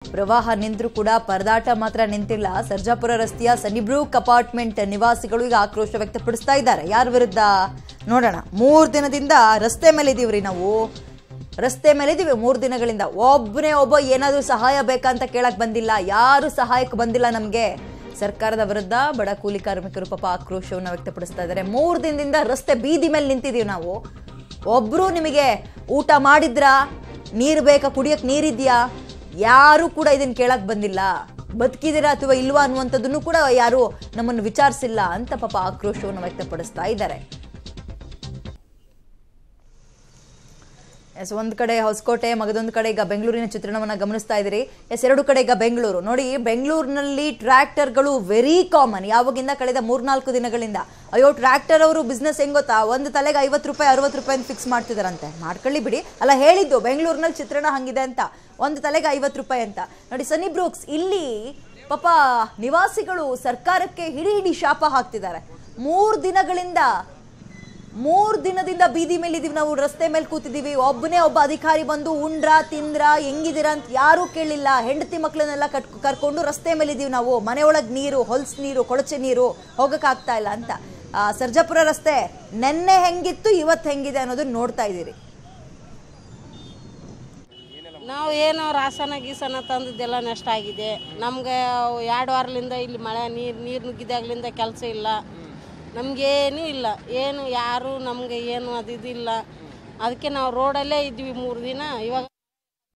ಪ್ರವಾಹ ನಿಂತರೂ ಕೂಡ ಪರದಾಟ ಮಾತ್ರ ನಿಂತಿಲ್ಲ ಸರ್ಜಾಪುರ ರಸ್ತೆಯ ಸನಿಬ್ರೂಕ್ ಅಪಾರ್ಟ್ಮೆಂಟ್ ನಿವಾಸಿಗಳು ಈಗ ಆಕ್ರೋಶ ವ್ಯಕ್ತಪಡಿಸ್ತಾ ಇದ್ದಾರೆ ಯಾರ ವಿರುದ್ಧ ನೋಡೋಣ ಮೂರು ದಿನದಿಂದ ರಸ್ತೆ ಮೇಲೆ ಇದೀವ್ರಿ ನಾವು ರಸ್ತೆ ಮೇಲೆ ಇದೀವಿ ಮೂರು ದಿನಗಳಿಂದ ಒಬ್ಬನೇ ಒಬ್ಬ ಏನಾದರೂ ಸಹಾಯ ಬೇಕಂತ ಕೇಳಕ್ ಬಂದಿಲ್ಲ ಯಾರು ಸಹಾಯಕ್ಕೆ ಬಂದಿಲ್ಲ ನಮಗೆ ಸರ್ಕಾರದ ವಿರುದ್ಧ ಬಡ ಕೂಲಿ ಕಾರ್ಮಿಕರು ಪಾಪ ಆಕ್ರೋಶವನ್ನು ವ್ಯಕ್ತಪಡಿಸ್ತಾ ಇದ್ದಾರೆ ಮೂರು ದಿನದಿಂದ ರಸ್ತೆ ಬೀದಿ ಮೇಲೆ ನಿಂತಿದೀವಿ ನಾವು ಒಬ್ರು ನಿಮಗೆ ಊಟ ಮಾಡಿದ್ರಾ ನೀರು ಬೇಕಾ ಕುಡಿಯಕ್ ನೀರಿದ್ಯಾ ಯಾರು ಕೂಡ ಇದನ್ನ ಕೇಳಕ್ ಬಂದಿಲ್ಲ ಬದುಕಿದಿರಾ ಅಥವಾ ಇಲ್ವಾ ಅನ್ನುವಂಥದ್ದನ್ನು ಕೂಡ ಯಾರು ನಮ್ಮನ್ನು ವಿಚಾರಿಸಿಲ್ಲ ಅಂತ ಪಾಪ ಆಕ್ರೋಶವನ್ನು ವ್ಯಕ್ತಪಡಿಸ್ತಾ ಇದ್ದಾರೆ ಎಸ್ ಒಂದ್ ಕಡೆ ಹೊಸಕೋಟೆ ಮಗದೊಂದು ಕಡೆ ಈಗ ಬೆಂಗಳೂರಿನ ಚಿತ್ರಣವನ್ನ ಗಮನಿಸ್ತಾ ಇದ್ದೀರಿ ಎಸ್ ಎರಡು ಕಡೆ ಈಗ ಬೆಂಗಳೂರು ನೋಡಿ ಬೆಂಗಳೂರಿನಲ್ಲಿ ಟ್ರ್ಯಾಕ್ಟರ್ಗಳು ವೆರಿ ಕಾಮನ್ ಯಾವಾಗಿಂದ ಕಳೆದ ಮೂರ್ನಾಲ್ಕು ದಿನಗಳಿಂದ ಅಯ್ಯೋ ಟ್ರ್ಯಾಕ್ಟರ್ ಅವರು ಬಿಸ್ನೆಸ್ ಹೆಂಗ್ ಗೊತ್ತಾ ಒಂದು ತಲೆಗೆ ಐವತ್ತು ರೂಪಾಯಿ ಅರವತ್ತು ರೂಪಾಯಿ ಫಿಕ್ಸ್ ಮಾಡ್ತಿದಾರಂತೆ ಮಾಡ್ಕೊಳ್ಳಿ ಬಿಡಿ ಅಲ್ಲ ಹೇಳಿದ್ದು ಬೆಂಗಳೂರಿನಲ್ಲಿ ಚಿತ್ರಣ ಹಂಗಿದೆ ಅಂತ ಒಂದು ತಲೆಗೆ ಐವತ್ತು ರೂಪಾಯಿ ಅಂತ ನೋಡಿ ಸನಿ ಬ್ರೂಕ್ಸ್ ಇಲ್ಲಿ ಪಾಪ ನಿವಾಸಿಗಳು ಸರ್ಕಾರಕ್ಕೆ ಹಿಡಿ ಹಿಡಿ ಶಾಪ ಹಾಕ್ತಿದ್ದಾರೆ ಮೂರು ದಿನಗಳಿಂದ ಮೂರ್ ದಿನದಿಂದ ಬೀದಿ ಮೇಲೆ ಇದೀವಿ ನಾವು ರಸ್ತೆ ಮೇಲೆ ಕೂತಿದೀವಿ ಒಬ್ಬನೇ ಒಬ್ಬ ಅಧಿಕಾರಿ ಬಂದು ಉಂಡ್ರ ತಿಂದ್ರ ಹೆಂಗಿದ್ದೀರಾ ಅಂತ ಯಾರೂ ಕೇಳಿಲ್ಲ ಹೆಂಡತಿ ಮಕ್ಕಳನ್ನೆಲ್ಲ ಕಟ್ ಕರ್ಕೊಂಡು ರಸ್ತೆ ಮೇಲೆ ಇದೀವಿ ನಾವು ಮನೆಯೊಳಗೆ ನೀರು ಹೊಲ್ಸ್ ನೀರು ಕೊಳಚೆ ನೀರು ಹೋಗಕ್ಕಾಗ್ತಾ ಇಲ್ಲ ಅಂತ ಆ, ಸರ್ಜಾಪುರ ರಸ್ತೆ ನೆನ್ನೆ ಹೆಂಗಿತ್ತು ಇವತ್ತು ಹೆಂಗಿದೆ ಅನ್ನೋದನ್ನ ನೋಡ್ತಾ ಇದ್ದೀರಿ ನಾವು ಏನು ರಾಸನ ಗೀಸನ ತಂದಿದ್ದೆಲ್ಲ ನಷ್ಟ ಆಗಿದೆ ನಮ್ಗೆ ಎರಡು ವಾರಲಿಂದ ಇಲ್ಲಿ ಮಳೆ ನೀರು ನೀರು ನುಗ್ಗಿದಾಗ್ಲಿಂದ ಕೆಲಸ ಇಲ್ಲ ನಮಗೇನೂ ಇಲ್ಲ ಏನು ಯಾರು ನಮಗೆ ಏನು ಅದು ಇದಿಲ್ಲ ಅದಕ್ಕೆ ನಾವು ರೋಡಲ್ಲೇ ಇದ್ವಿ ಮೂರು ದಿನ ಇವಾಗ